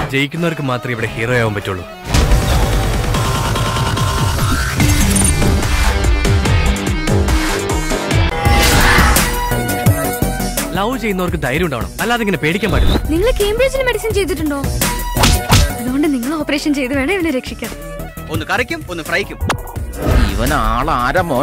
ജയിക്കുന്നവർക്ക് മാത്രമേ ഇവിടെ ഹീറോ ആവാൻ പറ്റുള്ളൂ ലവ് ചെയ്യുന്നവർക്ക് ധൈര്യം ഉണ്ടാവണം അല്ലാതെ ഇങ്ങനെ പേടിക്കാൻ പാടില്ല നിങ്ങൾ കേംബ്രിഡ്ജിൽ മെഡിസിൻ ചെയ്തിട്ടുണ്ടോ അതുകൊണ്ട് നിങ്ങൾ ഓപ്പറേഷൻ ചെയ്ത് വേണം ഇവനെ രക്ഷിക്കാൻ ഒന്ന് കറിക്കും ഒന്ന് ഫ്രൈക്കും ഇവൻ ആളാര മോൻ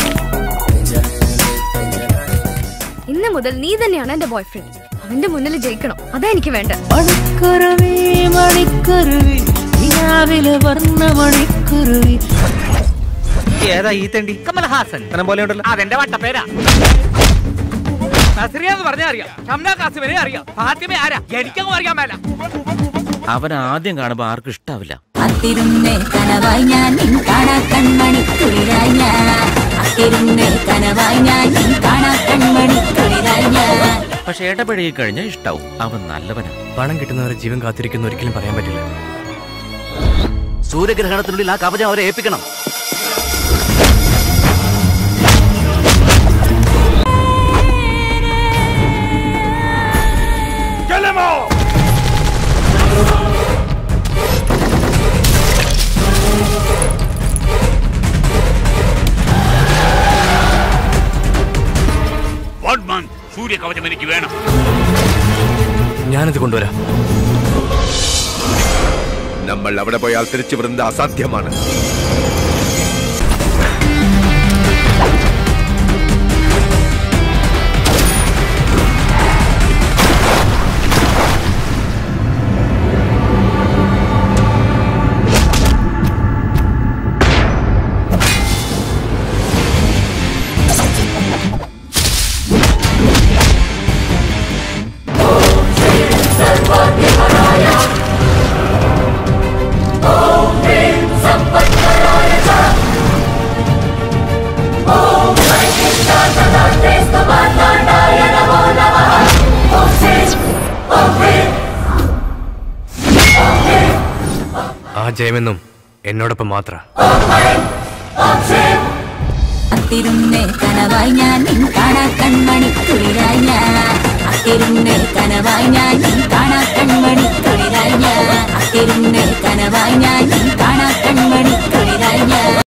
ഇന്ന് മുതൽ നീ തന്നെയാണ് എന്റെ ബോയ്ഫ്രണ്ട് അവന്റെ മുന്നിൽ ജയിക്കണം അതാ എനിക്ക് വേണ്ട മണിക്കുരുവി മണിക്കുരുവി രാവിലെ വർണ്ണ മണിക്കുരുവി ഏതാ ഈ തണ്ടി കമൽഹാസൻ പോലെ ഉണ്ടല്ലോ അതെന്റെ വട്ടപ്പേരാ നസ്രിയാന്ന് പറഞ്ഞാ അറിയാം ഷംന കാസിമിനെ അറിയാം ഫാത്തിമ ആരാ എനിക്കങ്ങ് അറിയാൻ മേല അവൻ ആദ്യം കാണുമ്പോ ആർക്കും ഇഷ്ടാവില്ല അത്തിരുന്നേ കനവായി ഞാൻ നിൻ കാണാ കൺമണി കുളിരായി ഞാൻ അത്തിരുന്നേ കനവായി ഞാൻ നിൻ കാണാ കൺമണി കുളിരായി ഞാൻ പക്ഷെ ഇടപഴകി കഴിഞ്ഞാൽ ഇഷ്ടാവും അവൻ നല്ലവനാ പണം കിട്ടുന്നവരെ ജീവൻ കാത്തിരിക്കുന്ന ഒരിക്കലും പറയാൻ പറ്റില്ല സൂര്യഗ്രഹണത്തിനുള്ളിൽ ആ കവചം അവരെ ഏൽപ്പിക്കണം വൺ സൂര്യ കവചം എനിക്ക് വേണം ഞാനത് കൊണ്ടുവരാം നമ്മൾ അവിടെ പോയാൽ തിരിച്ചു വരുന്നത് അസാധ്യമാണ് ആ ജയമെന്നും എന്നോടൊപ്പം മാത്ര അത്തിരുന്നേ കനവായി ഞാൻ നിൻ കാണാ കൺമണി കുളിരായി ഞാൻ അത്തിരുന്നേ കനവായി ഞാൻ നിൻ കാണാ കൺമണി കുളിരായി ഞാൻ അത്തിരുന്നേ കനവായി ഞാൻ നിൻ കാണാ കൺമണി കുളിരായി ഞാൻ